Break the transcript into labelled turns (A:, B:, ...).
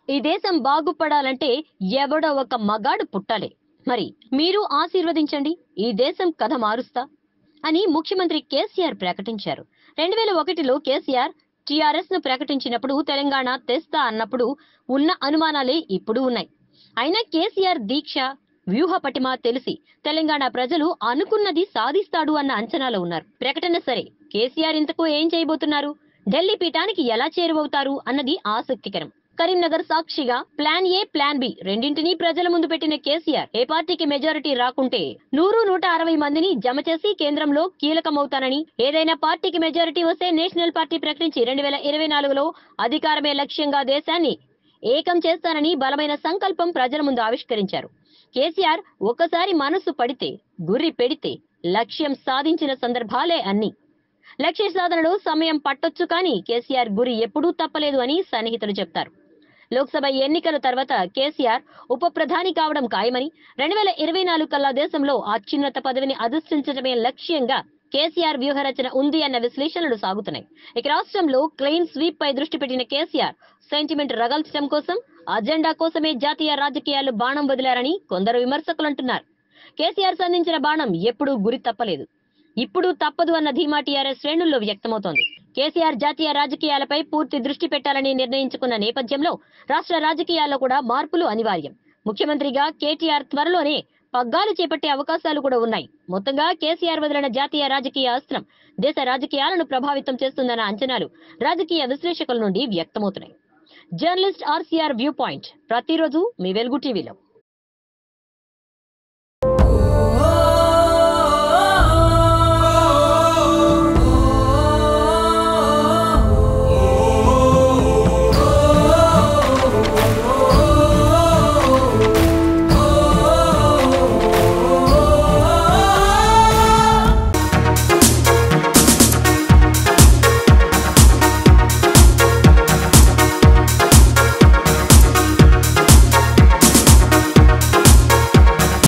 A: ఈ దేశం బాగుపడాలంటే ఎవడో ఒక మగాడు పుట్టాలి మరి మీరు ఆశీర్వదించండి ఈ దేశం కథ మారుస్తా అని ముఖ్యమంత్రి కేసీఆర్ ప్రకటించారు రెండు వేల ఒకటిలో కేసీఆర్ టీఆర్ఎస్ ను ప్రకటించినప్పుడు తెలంగాణ తెస్తా అన్నప్పుడు ఉన్న అనుమానాలే ఇప్పుడు ఉన్నాయి అయినా కేసీఆర్ దీక్ష వ్యూహ పటిమ తెలిసి తెలంగాణ ప్రజలు అనుకున్నది సాధిస్తాడు అన్న అంచనాలో ఉన్నారు ప్రకటన సరే కేసీఆర్ ఇంతకు ఏం చేయబోతున్నారు ఢిల్లీ పీఠానికి ఎలా చేరువవుతారు అన్నది ఆసక్తికరం కరీంనగర్ సాక్షిగా ప్లాన్ ఏ ప్లాన్ బి రెండింటినీ ప్రజల ముందు పెట్టిన కేసీఆర్ ఏ పార్టీకి మెజారిటీ రాకుంటే నూరు నూట అరవై మందిని జమ చేసి కేంద్రంలో కీలకమవుతానని ఏదైనా పార్టీకి మెజారిటీ వస్తే నేషనల్ పార్టీ ప్రకటించి రెండు వేల ఇరవై నాలుగులో అధికారమే లక్ష్యంగా దేశాన్ని ఏకం చేస్తానని బలమైన సంకల్పం ప్రజల ముందు ఆవిష్కరించారు కేసీఆర్ ఒక్కసారి మనసు పడితే గురి పెడితే లక్ష్యం సాధించిన సందర్భాలే అన్ని లక్ష్య సాధనలో సమయం పట్టొచ్చు కానీ కేసీఆర్ గురి ఎప్పుడూ తప్పలేదు అని సన్నిహితులు చెప్తారు లోక్సభ ఎన్నికల తర్వాత కేసీఆర్ ఉప ప్రధాని కావడం ఖాయమని రెండు వేల ఇరవై నాలుగు కల్లా దేశంలో అత్యున్నత పదవిని అధిష్ఠించడమే లక్ష్యంగా కేసీఆర్ వ్యూహరచన ఉంది అన్న విశ్లేషణలు సాగుతున్నాయి ఇక రాష్ట్రంలో క్లెయిమ్ స్వీప్ పై దృష్టి పెట్టిన కేసీఆర్ సెంటిమెంట్ రగల్చడం కోసం అజెండా కోసమే జాతీయ రాజకీయాలు బాణం వదిలారని కొందరు విమర్శకులు అంటున్నారు కేసీఆర్ సంధించిన బాణం ఎప్పుడూ గురి తప్పలేదు ఇప్పుడు తప్పదు అన్న ధీమా టీఆర్ఎస్ శ్రేణుల్లో వ్యక్తమవుతోంది కేసీఆర్ జాతీయ రాజకీయాలపై పూర్తి దృష్టి పెట్టాలని నిర్ణయించుకున్న నేపథ్యంలో రాష్ట్ర రాజకీయాల్లో కూడా మార్పులు అనివార్యం ముఖ్యమంత్రిగా కేటీఆర్ త్వరలోనే పగ్గాలు చేపట్టే అవకాశాలు కూడా ఉన్నాయి మొత్తంగా కేసీఆర్ వదిలిన జాతీయ రాజకీయ అస్త్రం దేశ రాజకీయాలను ప్రభావితం చేస్తుందన్న అంచనాలు రాజకీయ విశ్లేషకుల నుండి వ్యక్తమవుతున్నాయి జర్నలిస్ట్ ఆర్సీఆర్ వ్యూ పాయింట్ ప్రతిరోజు మీ వెలుగు టీవీలో